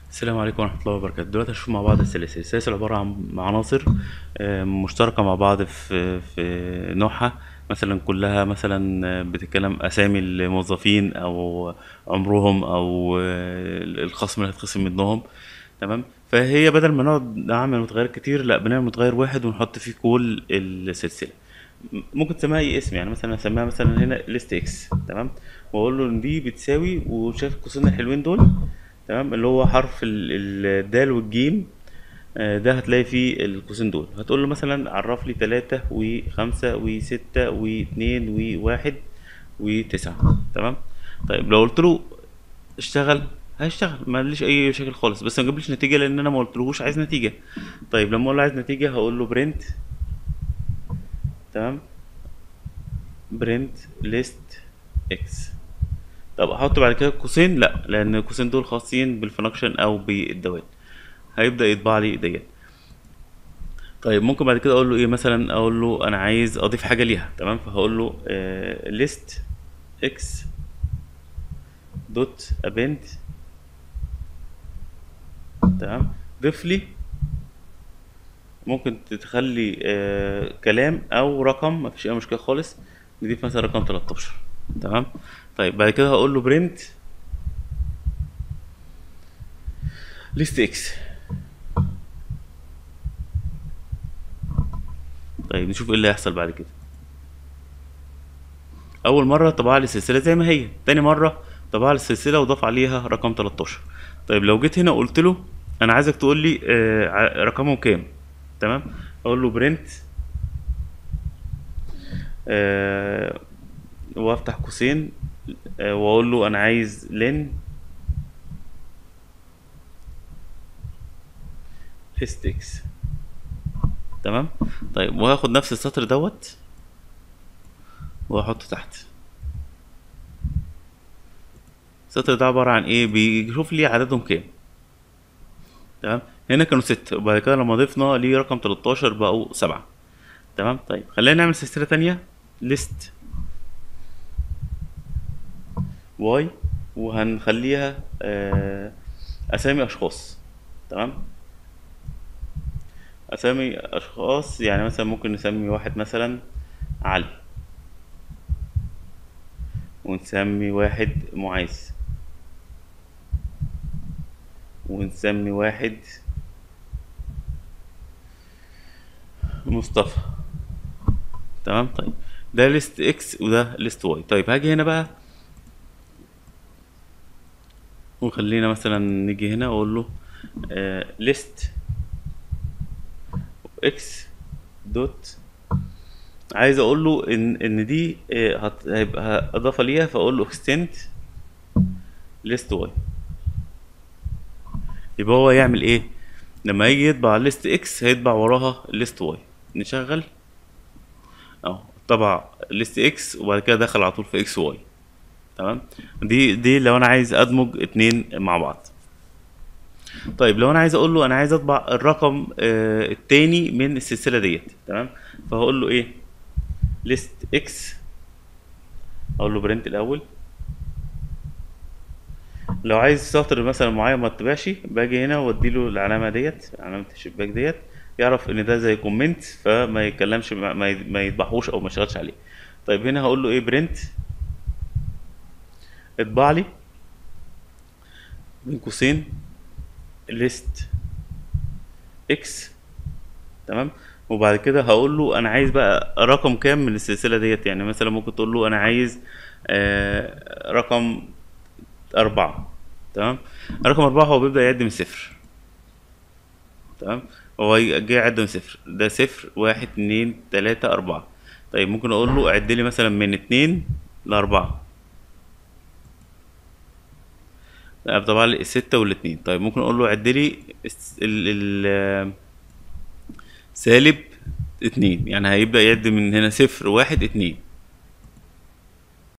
السلام عليكم ورحمة الله وبركاته دلوقتي هنشوف مع بعض السلاسل السلاسل عبارة عن عناصر آه، مشتركة مع بعض في في نوعها مثلا كلها مثلا آه، بتتكلم أسامي الموظفين أو عمرهم أو آه، الخصم اللي هيتخصم منهم تمام فهي بدل ما نقعد نعمل متغيرات كتير لا بنعمل متغير واحد ونحط فيه كل السلسلة م- ممكن تسميها أي اسم يعني مثلا أسميها مثلا هنا ليست إكس تمام وأقول له إن دي بتساوي وشايف القوسين الحلوين دول تمام اللي هو حرف ال- الدال والجيم آه، ده هتلاقي فيه القوسين دول هتقول له مثلا عرف لي تلاتة وخمسة وستة واتنين وواحد وتسعة تمام طيب لو قلت له اشتغل هيشتغل ما ليش اي مشاكل خالص بس ما جابليش نتيجه لان انا ما قلتلهوش عايز نتيجه طيب لما اقول له عايز نتيجه هقول له برنت تمام برنت ليست اكس طب احط بعد كده قوسين لا لان القوسين دول خاصين بالفانكشن او بالدوال هيبدا يطبع لي ديت طيب ممكن بعد كده اقول له ايه مثلا اقول له انا عايز اضيف حاجه ليها تمام فهقول له ليست اكس دوت ابند تمام ضيف لي ممكن تخلي آه كلام او رقم مفيش اي مشكله خالص نضيف مثلا رقم 13 تمام طيب بعد كده هقول له برنت ليست اكس طيب نشوف ايه اللي هيحصل بعد كده اول مره طبع لي السلسله زي ما هي تاني مره طبع لي السلسله وضاف عليها رقم 13 طيب لو جيت هنا قلت له انا عايزك تقول لي آه ع- رقمه كام تمام اقول له برنت آه وافتح قوسين آه واقول له انا عايز لين استكس تمام طيب وهاخد نفس السطر دوت واحطه تحت السطر ده عبارة عن ايه بيشوف لي عددهم كام تمام هنا كانوا ستة وبعد كده لما ضفنا ليه رقم 13 بقوا سبعة تمام طيب خلينا نعمل سلسلة تانية ليست واي وهنخليها آه، اسامي اشخاص تمام اسامي اشخاص يعني مثلا ممكن نسمي واحد مثلا علي ونسمي واحد معاذ ونسمي واحد مصطفى تمام طيب ده ليست اكس وده ليست واي طيب هاجي هنا بقى وخلينا مثلا نيجي هنا اقول له ليست اكس دوت عايز اقول له ان ان دي آه، هت- هيبقى اضافه ليها فاقول له اكستند ليست واي يبقى هو يعمل ايه لما يجي يطبع ليست اكس هيطبع وراها ليست واي نشغل اهو طبع ليست اكس وبعد كده دخل على طول في اكس واي تمام دي دي لو انا عايز ادمج اتنين مع بعض طيب لو انا عايز اقول له انا عايز اطبع الرقم آه التاني من السلسله ديت تمام فهقول له ايه ليست اكس اقول له برنت الاول لو عايز سطر مثلا معين ما اتبعش باجي هنا وادي له العلامه ديت علامه الشباك ديت يعرف ان ده زي كومنت فما يتكلمش ما ما ي- ما يطبعهوش او ما يشتغلش عليه طيب هنا هقول له ايه برنت اطبع لي بين قوسين ليست اكس تمام وبعد كده هقول له انا عايز بقى رقم كام من السلسله ديت يعني مثلا ممكن تقول له انا عايز آه رقم أربعة تمام رقم أربعة هو بيبدأ يعد من صفر تمام هو جاي يعد من صفر ده صفر واحد اتنين تلاتة أربعة طيب ممكن أقول له عد لي مثلا من اتنين لأربعة لا، طبعا لي الستة والاتنين طيب ممكن أقول له عد لي الس- ال ال سالب اتنين يعني هيبدأ يعد من هنا صفر واحد اتنين